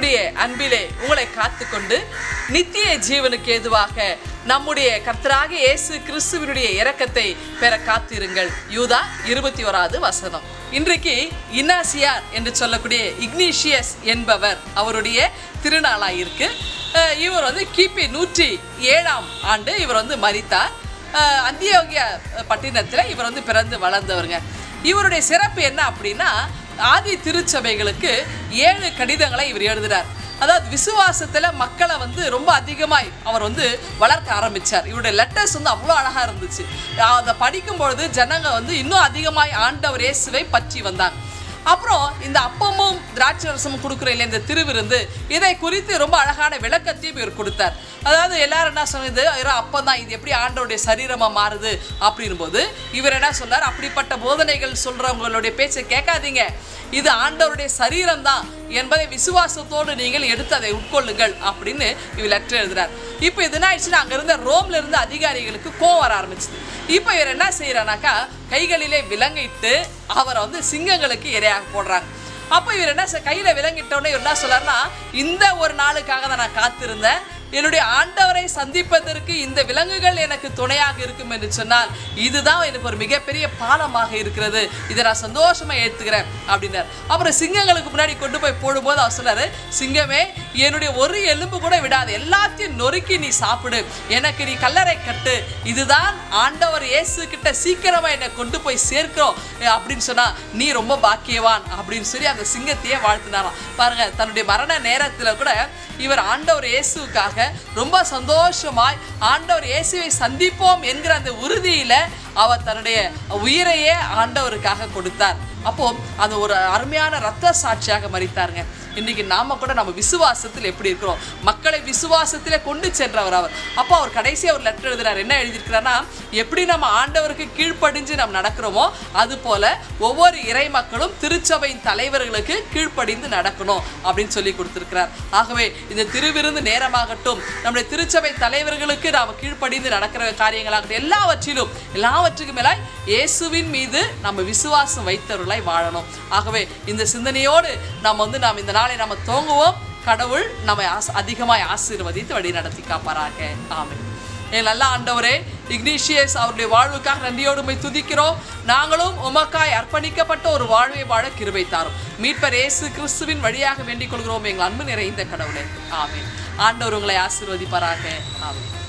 கிறிஸ்துவனுடைய அன்பிலே உங்களை காத்துக்கொண்டு நித்திய ஜீவனுக்கு ஏதுவாக நம்முடைய கர்த்தராகிய இயேசு கிறிஸ்துவனுடைய இரக்கத்தை பெற காத்திருங்கள் யூதா இருபத்தி ஓராவது வசனம் இன்றைக்கு இன்னாசியார் என்று சொல்லக்கூடிய இக்னீஷியஸ் என்பவர் அவருடைய திருநாளாயிருக்கு அஹ் இவர் வந்து கிபி நூற்றி ஏழாம் ஆண்டு இவர் வந்து மரித்தார் அஹ் அந்தியோகியா பட்டினத்தில் இவர் வந்து பிறந்து வளர்ந்தவருங்க இவருடைய சிறப்பு என்ன அப்படின்னா ஆதி திருச்சபைகளுக்கு ஏழு கடிதங்களை இவர் எழுதுறார் அதாவது விசுவாசத்துல மக்களை வந்து ரொம்ப அதிகமாய் அவர் வந்து வளர்க்க ஆரம்பிச்சார் இவருடைய லெட்டர்ஸ் வந்து அவ்வளோ அழகா இருந்துச்சு அதை படிக்கும் பொழுது ஜனங்க வந்து இன்னும் அதிகமாய் ஆண்டவர் இயேசுவை பற்றி வந்தாங்க அப்புறம் இந்த அப்பமும் திராட்சை ரசமும் கொடுக்குற இல்லையா இந்த திருவிருந்து இதை குறித்து ரொம்ப அழகான விளக்கத்தையும் இவர் கொடுத்தார் அதாவது எல்லாரும் என்ன சொன்னது அப்பம் தான் இது எப்படி ஆண்டவருடைய சரீரமா மாறுது அப்படின் போது இவர் என்ன சொன்னார் அப்படிப்பட்ட போதனைகள் சொல்றவங்களுடைய பேச்சை கேட்காதீங்க இது ஆண்டவருடைய சரீரம் தான் என்பதை விசுவாசத்தோடு நீங்கள் எடுத்து அதை உட்கொள்ளுங்கள் அப்படின்னு இவர் லெட்டர் எழுதுறார் இப்போ இது என்ன ஆயிடுச்சுன்னா அங்க இருந்த ரோம்ல இருந்த அதிகாரிகளுக்கு கோவம் வர ஆரம்பிச்சது இப்போ இவர் என்ன செய்யறானாக்கா கைகளிலே விலங்கிட்டு அவரை வந்து சிங்கங்களுக்கு இரையாக போடுறாங்க அப்போ இவர் என்ன செ- கையில விலங்கிட்ட உடனே இவர் என்ன சொல்றாருன்னா இந்த ஒரு நாளுக்காக தான் நான் காத்திருந்தேன் என்னுடைய ஆண்டவரை சந்திப்பதற்கு இந்த விலங்குகள் எனக்கு துணையாக இருக்கும் என்று சொன்னால் இதுதான் எனக்கு ஒரு மிகப்பெரிய பாலமாக இருக்கிறது இதை நான் சந்தோஷமா ஏத்துக்கிறேன் அப்படின்னார் அப்புறம் சிங்கங்களுக்கு முன்னாடி கொண்டு போய் போடும்போது அவர் சொன்னாரு சிங்கமே என்னுடைய ஒரு எலும்பு கூட விடாது எல்லாத்தையும் நொறுக்கி நீ சாப்பிடு எனக்கு நீ கல்லறை கட்டு இதுதான் ஆண்டவர் இயேசு கிட்ட சீக்கிரமா என்னை கொண்டு போய் சேர்க்கிறோம் அஹ் அப்படின்னு சொன்னா நீ ரொம்ப பாக்கியவான் அப்படின்னு சொல்லி அந்த சிங்கத்தையே வாழ்த்தினாராம் பாருங்க தன்னுடைய மரண நேரத்துல கூட இவர் ஆண்டவர் இயேசுக்காக ரொம்ப சந்தோஷமாய் ஆண்டவர் இயேசுவை சந்திப்போம் என்கிற அந்த உறுதியில அவர் தன்னுடைய உயிரையே ஆண்டவருக்காக கொடுத்தார் அப்போ அது ஒரு அருமையான ரத்த சாட்சியாக மறித்தாருங்க இன்னைக்கு நாம கூட நம்ம விசுவாசத்தில் எப்படி இருக்கிறோம் மக்களை விசுவாசத்திலே கொண்டு சென்றவர் அவர் அப்போ அவர் கடைசியா ஒரு லெட்டர் எழுதுறாரு என்ன எழுதியிருக்கிறாருன்னா எப்படி நம்ம ஆண்டவருக்கு கீழ்ப்படிஞ்சு நம்ம நடக்கிறோமோ அது போல ஒவ்வொரு இறை மக்களும் திருச்சபையின் தலைவர்களுக்கு கீழ்ப்படிந்து நடக்கணும் அப்படின்னு சொல்லி கொடுத்திருக்கிறார் ஆகவே இந்த திருவிருந்து நேரமாகட்டும் நம்முடைய திருச்சபை தலைவர்களுக்கு நாம் கீழ்ப்படிந்து நடக்கிற காரியங்களாகட்டும் எல்லாவற்றிலும் எல்லாவற்றுக்கும் மேலாய் இயேசுவின் மீது நம்ம விசுவாசம் வைத்தவர்களாய் வாழணும் ஆகவே இந்த சிந்தனையோடு நாம் வந்து நாம் இந்த நாளை நம்ம தோங்குவோம் கடவுள் நம்மை ஆச அதிகமாய் ஆசீர்வதித்து வழி நடத்தி காப்பாராக ஆமென் என் நல்ல ஆண்டவரே இக்னீஷியஸ் அவருடைய வாழ்வுக்காக நன்றியோடு உம்மை துதிக்கிறோம் நாங்களும் உமக்காய் அர்ப்பணிக்கப்பட்ட ஒரு வாழ்வை வாழ கிருபை தாரும் மீட்பர் இயேசு கிறிஸ்துவின் வழியாக வேண்டிக் கொள்கிறோம் எங்கள் அன்பு நிறைந்த கடவுளே ஆமென் ஆண்டவர் உங்களை ஆசீர்வதிப்பாராக ஆமென்